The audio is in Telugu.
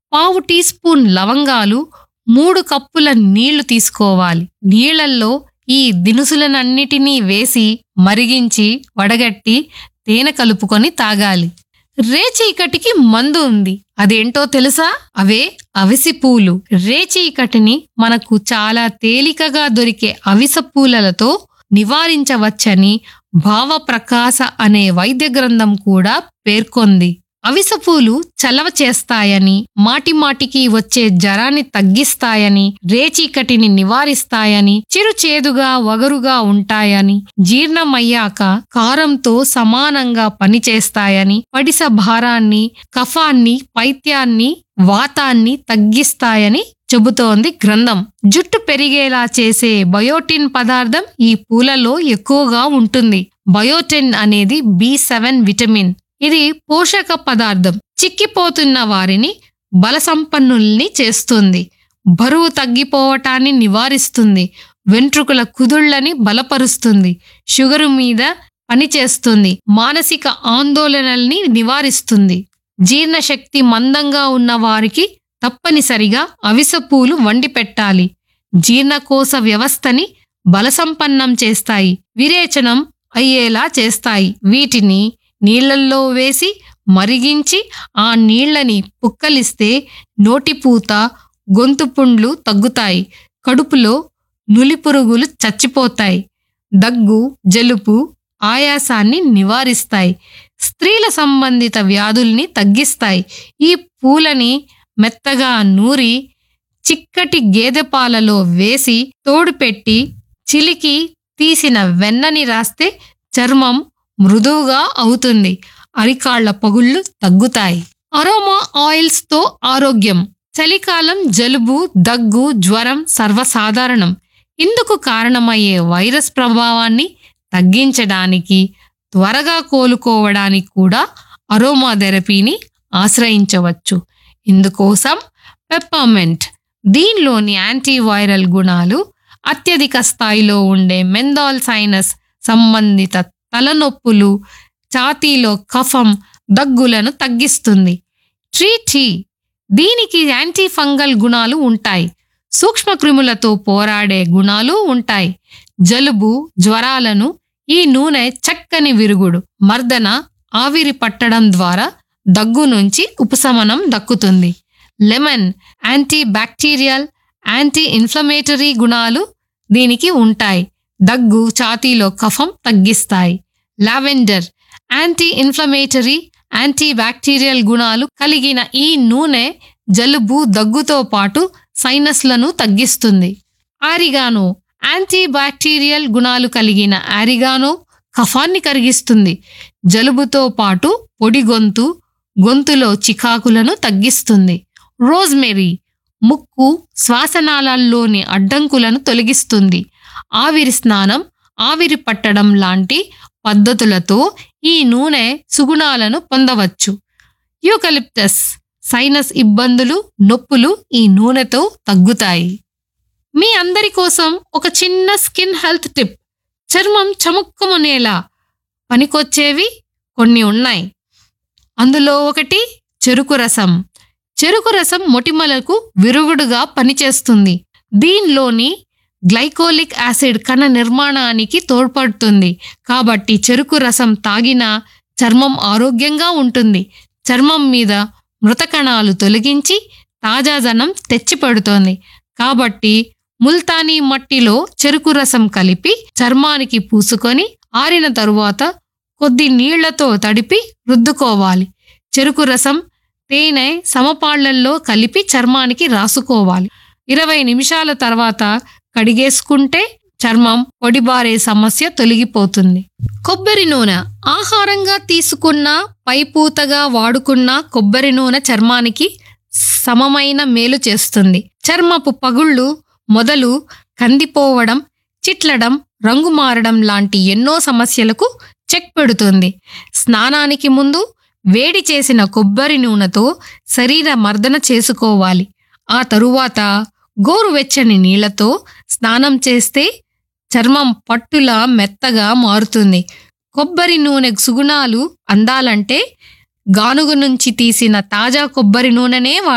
పావు టీ స్పూన్ లవంగాలు మూడు కప్పుల నీళ్లు తీసుకోవాలి నీళ్లల్లో ఈ దినుసులనన్నిటినీ వేసి మరిగించి వడగట్టి తేనె కలుపుకొని తాగాలి రేచీకటికి మందు ఉంది అదేంటో తెలుసా అవే అవిసి పూలు రేచీకటిని మనకు చాలా తేలికగా దొరికే అవిస పూలలతో నివారించవచ్చని భావప్రకాశ అనే వైద్య గ్రంథం కూడా పేర్కొంది అవిస పూలు చలవ చేస్తాయని మాటిమాటికి వచ్చే జరాన్ని తగ్గిస్తాయని రేచీకటిని నివారిస్తాయని చిరుచేదుగా వగరుగా ఉంటాయని జీర్ణమయ్యాక కారంతో సమానంగా పనిచేస్తాయని పడిస భారాన్ని కఫాన్ని పైత్యాన్ని వాతాన్ని తగ్గిస్తాయని చెబుతోంది గ్రంథం జుట్టు పెరిగేలా చేసే బయోటిన్ పదార్థం ఈ పూలలో ఎక్కువగా ఉంటుంది బయోటిన్ అనేది బి సెవెన్ విటమిన్ ఇది పోషక పదార్థం చిక్కిపోతున్న వారిని బలసంపన్నుల్ని చేస్తుంది బరువు తగ్గిపోవటాన్ని నివారిస్తుంది వెంట్రుకల కుదుళ్లని బలపరుస్తుంది షుగరు మీద పనిచేస్తుంది మానసిక ఆందోళనల్ని నివారిస్తుంది జీర్ణశక్తి మందంగా ఉన్న వారికి తప్పనిసరిగా అవిస పూలు వండి పెట్టాలి జీర్ణకోశ వ్యవస్థని బలసంపన్నం చేస్తాయి విరేచనం అయ్యేలా చేస్తాయి వీటిని నీళ్లల్లో వేసి మరిగించి ఆ నీళ్లని పుక్కలిస్తే నోటిపూత గొంతు పుండ్లు తగ్గుతాయి కడుపులో నులిపురుగులు చచ్చిపోతాయి దగ్గు జలుపు ఆయాసాన్ని నివారిస్తాయి స్త్రీల సంబంధిత వ్యాధుల్ని తగ్గిస్తాయి ఈ పూలని మెత్తగా నూరి చిక్కటి గేదె పాలలో వేసి తోడుపెట్టి చిలికి తీసిన వెన్నని రాస్తే చర్మం మృదువుగా అవుతుంది అరికాళ్ల పగుళ్ళు తగ్గుతాయి అరోమా ఆయిల్స్ తో ఆరోగ్యం చలికాలం జలుబు దగ్గు జ్వరం సర్వసాధారణం ఇందుకు కారణమయ్యే వైరస్ ప్రభావాన్ని తగ్గించడానికి త్వరగా కోలుకోవడానికి కూడా అరోమా థెరపీని ఆశ్రయించవచ్చు ఇందుకోసం పెప్పర్మెంట్ దీనిలోని యాంటీవైరల్ గుణాలు అత్యధిక స్థాయిలో ఉండే మెందాల్ సైనస్ సంబంధిత తలనొప్పులు ఛాతీలో కఫం దగ్గులను తగ్గిస్తుంది ట్రీ టీ దీనికి యాంటీ ఫంగల్ గుణాలు ఉంటాయి సూక్ష్మక్రిములతో పోరాడే గుణాలు ఉంటాయి జలుబు జ్వరాలను ఈ నూనె చక్కని విరుగుడు మర్దన ఆవిరి పట్టడం ద్వారా దగ్గు నుంచి ఉపశమనం దక్కుతుంది lemon anti bacterial anti inflammatory గుణాలు దీనికి ఉంటాయి దగ్గు ఛాతీలో కఫం తగ్గిస్తాయి lavender anti inflammatory anti bacterial గుణాలు కలిగిన ఈ నూనె జలుబు దగ్గుతో పాటు సైనస్లను తగ్గిస్తుంది ఆరిగానో యాంటీ బ్యాక్టీరియల్ గుణాలు కలిగిన ఆరిగానో కఫాన్ని కరిగిస్తుంది జలుబుతో పాటు పొడి గొంతు గొంతులో చికాకులను తగ్గిస్తుంది రోజ్మెరీ ముక్కు శ్వాసనాళాల్లోని అడ్డంకులను తొలగిస్తుంది ఆవిరి స్నానం ఆవిరి పట్టడం లాంటి పద్ధతులతో ఈ నూనె సుగుణాలను పొందవచ్చు యూకలిప్టస్ సైనస్ ఇబ్బందులు నొప్పులు ఈ నూనెతో తగ్గుతాయి మీ అందరి కోసం ఒక చిన్న స్కిన్ హెల్త్ టిప్ చర్మం చముక్కుమనేలా పనికొచ్చేవి కొన్ని ఉన్నాయి అందులో ఒకటి చెరుకు రసం చెరుకు రసం మొటిమలకు విరుగుడుగా పనిచేస్తుంది దీనిలోని గ్లైకోలిక్ యాసిడ్ కణ నిర్మాణానికి తోడ్పడుతుంది కాబట్టి చెరుకు రసం తాగినా చర్మం ఆరోగ్యంగా ఉంటుంది చర్మం మీద మృత కణాలు తొలగించి తాజాదనం తెచ్చిపెడుతోంది కాబట్టి ముల్తానీ మట్టిలో చెరుకు రసం కలిపి చర్మానికి పూసుకొని ఆరిన తరువాత కొద్ది నీళ్లతో తడిపి రుద్దుకోవాలి చెరుకు రసం తేనె సమపాళ్లల్లో కలిపి చర్మానికి రాసుకోవాలి ఇరవై నిమిషాల తర్వాత కడిగేసుకుంటే చర్మం పొడిబారే సమస్య తొలగిపోతుంది కొబ్బరి నూనె ఆహారంగా తీసుకున్న పైపూతగా వాడుకున్న కొబ్బరి నూనె చర్మానికి సమమైన మేలు చేస్తుంది చర్మపు పగుళ్ళు మొదలు కందిపోవడం చిట్లడం రంగు మారడం లాంటి ఎన్నో సమస్యలకు చెక్ పెడుతుంది స్నానానికి ముందు వేడి చేసిన కొబ్బరి నూనెతో శరీర మర్దన చేసుకోవాలి ఆ తరువాత గోరువెచ్చని నీళ్లతో స్నానం చేస్తే చర్మం పట్టులా మెత్తగా మారుతుంది కొబ్బరి నూనె సుగుణాలు అందాలంటే గానుగ నుంచి తీసిన తాజా కొబ్బరి నూనెనే వాడాలి